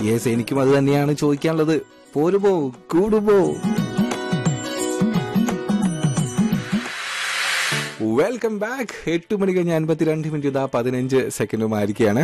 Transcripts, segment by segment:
Yes എനിക്കും അത് തന്നെയാണ് ചോദിക്കാനുള്ളത് പോരുപോ കൂടുപോ വെൽക്കം ബാക്ക് എട്ട് മണി കഴിഞ്ഞ് അൻപത്തിരണ്ട് മിനിറ്റ് ഇതാ പതിനഞ്ച് സെക്കൻഡും ആയിരിക്കുകയാണ്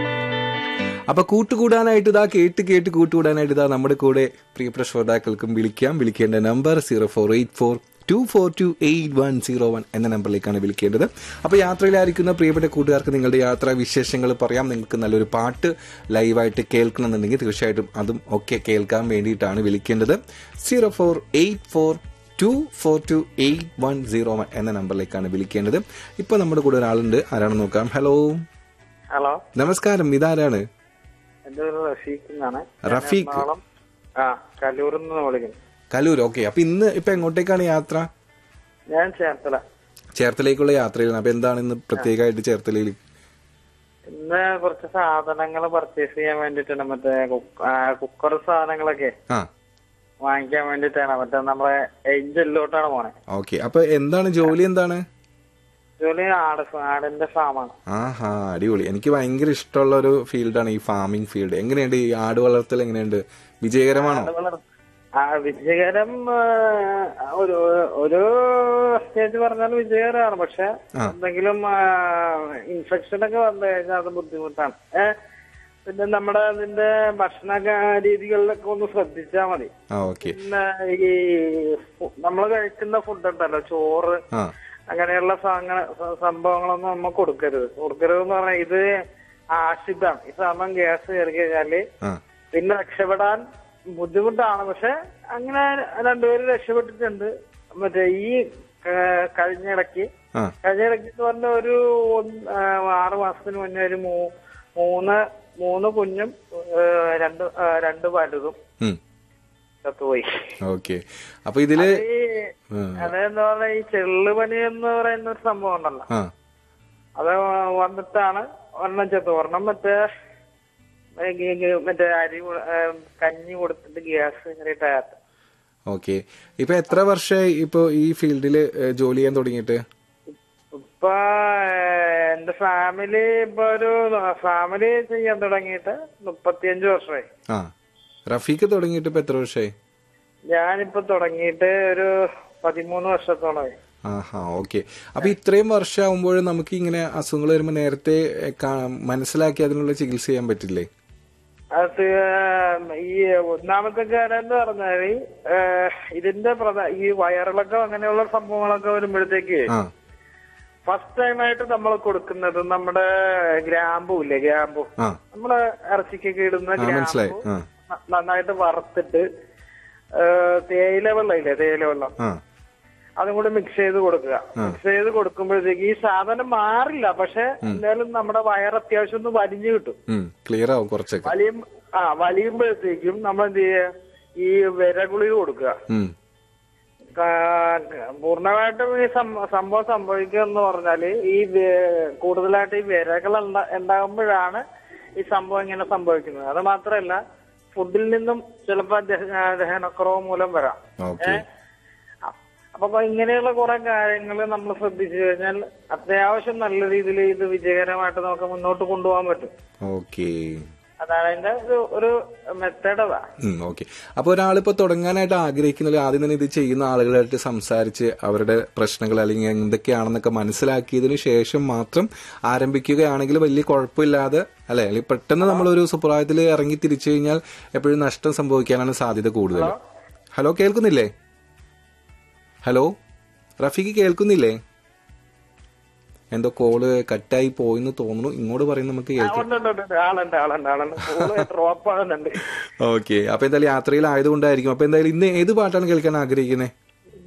അപ്പൊ കൂട്ടുകൂടാനായിട്ട് ഇതാ കേട്ട് കേട്ട് കൂട്ടുകൂടാനായിട്ട് ഇതാ നമ്മുടെ കൂടെ പ്രിയപ്പെട്ട ശ്രോതാക്കൾക്കും വിളിക്കാം വിളിക്കേണ്ട number zero four eight four two four two eight one zero one എന്ന നമ്പറിലേക്കാണ് വിളിക്കേണ്ടത് അപ്പോൾ യാത്രയിലായിരിക്കുന്ന പ്രിയപ്പെട്ട കൂട്ടുകാർക്ക് നിങ്ങളുടെ യാത്രാ വിശേഷങ്ങൾ പറയാം നിങ്ങൾക്ക് നല്ലൊരു പാട്ട് ലൈവായിട്ട് കേൾക്കണമെന്നുണ്ടെങ്കിൽ തീർച്ചയായിട്ടും അതും ഒക്കെ കേൾക്കാൻ വേണ്ടിയിട്ടാണ് വിളിക്കേണ്ടത് zero four eight four two four two eight one zero one എന്ന നമ്പറിലേക്കാണ് വിളിക്കേണ്ടത് ഇപ്പോൾ നമ്മുടെ കൂടെ ഒരാളുണ്ട് ആരാണെന്ന് നോക്കാം ഹലോ ഹലോ നമസ്കാരം ഇതാരാണ് എന്റെ പേര് റഫീഖ് എന്നാണ് റഫീഖ്. എറണാകുളം ആ കല്ലൂരിൽ നിന്ന് വിളിക്കുന്നു കലൂർ ഓക്കെ അപ്പൊ ഇന്ന് ഇപ്പൊ എങ്ങോട്ടേക്കാണ് യാത്ര ഞാൻ ചേർത്തല ചേർത്തലേക്കുള്ള യാത്രയിലാണ് അപ്പൊ എന്താണ് ഇന്ന് പ്രത്യേകമായിട്ട് ചേർത്തലയിൽ ഇന്ന് കുറച്ച് സാധനങ്ങൾ പർച്ചേസ് ചെയ്യാൻ വേണ്ടിട്ടാണ് മറ്റേ കുക്കർ സാധനങ്ങളൊക്കെ ആ വാങ്ങിക്കാൻ വേണ്ടിട്ടാണ് മറ്റേ നമ്മളെ ഏഞ്ചലിലോട്ടാണ് പോണേ ഓക്കെ അപ്പൊ എന്താണ് ജോലി എന്താണ് ജോലി ആട് ആടിന്റെ ഫാമാണ് ആഹാ അടിപൊളി എനിക്ക് ഭയങ്കര ഇഷ്ടമുള്ള ഒരു ഫീൽഡാണ് ഈ ഫാമിംഗ് ഫീൽഡ് എങ്ങനെയുണ്ട് ഈ ആട് വളർത്തൽ എങ്ങനെയുണ്ട് വിജയകരമാണോ ആ വിജയകരം ആ, ഒരു ഒരു സ്റ്റേജ് പറഞ്ഞാൽ വിജയകരമാണ് പക്ഷെ ആ. എന്തെങ്കിലും ഇൻഫെക്ഷൻ ഒക്കെ വന്നു കഴിഞ്ഞാൽ അത് ബുദ്ധിമുട്ടാണ് ഏ, പിന്നെ നമ്മുടെ അതിന്റെ ഭക്ഷണ രീതികളിലൊക്കെ ഒന്ന് ശ്രദ്ധിച്ചാൽ മതി ആ ഓക്കെ പിന്നെ ഈ നമ്മൾ കഴിക്കുന്ന ഫുഡ് ഉണ്ടല്ലോ ചോറ് ആ അങ്ങനെയുള്ള സാധന- സ- സംഭവങ്ങളൊന്നും നമ്മൾ കൊടുക്കരുത് കൊടുക്കരുത് എന്ന് പറഞ്ഞാൽ ഇത് ആഷിതാണ് ഈ സാധനം ഗ്യാസ് കയറി കഴിഞ്ഞാല് ആ പിന്നെ രക്ഷപ്പെടാൻ ബുദ്ധിമുട്ടാണ് പക്ഷെ അങ്ങനെ രണ്ടുപേരും രക്ഷപ്പെട്ടിട്ടുണ്ട് മറ്റേ ഈ ഏഹ്, കഴിഞ്ഞ ഇടയ്ക്ക് ആ കഴിഞ്ഞ ഇടയ്ക്ക് എന്ന് പറഞ്ഞ ഒരു ഒന്ന്- ഏഹ്, ആറ് മാസത്തിന് മുന്നേ ഒരു മൂ- മൂന്ന് മൂന്ന് കുഞ്ഞും ഏഹ്, രണ്ട് ഏഹ്, രണ്ട് വലുതും ഉം ചത്തുപോയി ഓക്കെ അപ്പൊ ഇതില് ഈ ഉം. അതെന്താ പറയാ ഈ ചെള്ളുപനി എന്ന് പറയുന്ന ഒരു സംഭവം ഉണ്ടല്ലോ ആ അത് വന്നിട്ടാണ് ഒരെണ്ണം ചത്തു ഒരെണ്ണം മറ്റേ ഏ, ഗ- ഗ- മറ്റേ അരി കൊ- ഏ, കഞ്ഞി കൊടുത്തിട്ട് ഗ്യാസ് കയറിയിട്ടാകത്ത് ഓക്കെ ഇപ്പൊ എത്ര വർഷമായി ഇപ്പൊ ഈ ഫീൽഡിൽ ജോലി ചെയ്യാൻ തുടങ്ങിയിട്ട് ഇപ്പൊ ഏ, എന്റെ ഫാമിലി ഇപ്പൊ ഒരു ഫാമിലി ചെയ്യാൻ തുടങ്ങിയിട്ട് മുപ്പത്തിയഞ്ച് വർഷമായി ആ റഫീഖ് തുടങ്ങിയിട്ട് ഇപ്പൊ എത്ര വർഷമായി ഞാനിപ്പോ തുടങ്ങിയിട്ട് ഒരു പതിമൂന്ന് വർഷത്തോളമായി ആഹാ ഓക്കെ അപ്പൊ ഇത്രയും വർഷമാകുമ്പോൾ നമുക്ക് ഇങ്ങനെ അസുഖങ്ങൾ വരുമ്പോൾ നേരത്തെ എ, കാ- മനസ്സിലാക്കി അതിനുള്ള ചികിത്സ ചെയ്യാൻ പറ്റില്ലേ അത് ഈ ഒന്നാമത്തെ കാര്യം എന്ന് പറഞ്ഞാല് ഏ, ഇതിന്റെ പ്രധാ ഈ വയറിളക്കം അങ്ങനെയുള്ള സംഭവങ്ങളൊക്കെ വരുമ്പോഴത്തേക്ക് ആ ഫസ്റ്റ് ടൈം ആയിട്ട് നമ്മൾ കൊടുക്കുന്നത് നമ്മുടെ ഗ്രാമ്പു ഇല്ലേ ഗ്രാമ്പു ആ നമ്മള് ഇറച്ചിക്കൊക്കെ ഇടുന്ന ആ മനസ്സിലായി ഗ്രാമ്പു ആ ന- നന്നായിട്ട് വറുത്തിട്ട് ഏ, തേയില വെള്ളം ഇല്ലേ തേയില വെള്ളം ആ അതും കൂടി മിക്സ് ചെയ്ത് കൊടുക്കുക മിക്സ് ചെയ്ത് കൊടുക്കുമ്പോഴത്തേക്ക് ഈ സാധനം മാറില്ല പക്ഷെ എന്തായാലും നമ്മുടെ വയർ അത്യാവശ്യം ഒന്ന് വലിഞ്ഞു കിട്ടും ക്ലിയർ ആവും കുറച്ചൊക്കെ വലിയും ആ വലിയുമ്പോഴത്തേക്കും നമ്മൾ എന്ത് ചെയ്യുക ഈ വിരഗുളിക കൊടുക്കുക ഉം. കാ- പൂർണ്ണമായിട്ടും ഈ സം- സംഭവം സംഭവിക്കുക എന്ന് പറഞ്ഞാല് ഈ വേ- കൂടുതലായിട്ട് ഈ വിരകൾ ഉണ്ടാ- ഉണ്ടാകുമ്പോഴാണ് ഈ സംഭവം ഇങ്ങനെ സംഭവിക്കുന്നത് അത് മാത്രമല്ല ഫുഡിൽ നിന്നും ചിലപ്പോൾ ദഹനക്കുറവ് മൂലം വരാം ഓക്കെ അ- അപ്പൊ ഇങ്ങനെയുള്ള കുറെ കാര്യങ്ങൾ നമ്മൾ ശ്രദ്ധിച്ചു കഴിഞ്ഞാൽ അത്യാവശ്യം നല്ല രീതിയിൽ ഇത് വിജയകരമായിട്ട് നമുക്ക് മുന്നോട്ട് കൊണ്ടുപോകാൻ പറ്റും ഓക്കെ അതാണ് അതിന്റെ ഒരു ഒരു മെത്തേഡ് അതാ ഓക്കെ അപ്പൊ ഒരാളിപ്പോ തുടങ്ങാനായിട്ട് ആഗ്രഹിക്കുന്നില്ല ആദ്യം തന്നെ ഇത് ചെയ്യുന്ന ആളുകളായിട്ട് സംസാരിച്ച് അവരുടെ പ്രശ്നങ്ങൾ അല്ലെങ്കിൽ എന്തൊക്കെയാണെന്നൊക്കെ മനസ്സിലാക്കിയതിനു ശേഷം മാത്രം ആരംഭിക്കുകയാണെങ്കിൽ വലിയ കുഴപ്പമില്ലാതെ അല്ലെ അല്ലെങ്കിൽ പെട്ടെന്ന് നമ്മളൊരു സുപ്രായത്തിൽ ഇറങ്ങി തിരിച്ചു കഴിഞ്ഞാൽ എപ്പോഴും നഷ്ടം സംഭവിക്കാനാണ് സാധ്യത കൂടുതൽ ഹലോ കേൾക്കുന്നില്ലേ ഹലോ റഫീഖ് കേൾക്കുന്നില്ലേ എന്തോ കോള് കട്ടായി പോയെന്ന് തോന്നുന്നു ഇങ്ങോട്ട് പറയുന്നത് നമുക്ക് ആ, കേൾക്കാം ഉണ്ട്, ഉണ്ട്, ഉണ്ട്. ആളുണ്ട് ആളുണ്ട് ആളുണ്ട് ഡ്രോപ്പ് ആകുന്നുണ്ട് ഓക്കെ അപ്പൊ എന്തായാലും യാത്രയിലായതുകൊണ്ടായിരിക്കും അപ്പൊ എന്തായാലും ഇന്ന് ഏത് പാട്ടാണ് കേൾക്കാൻ ആഗ്രഹിക്കുന്നത്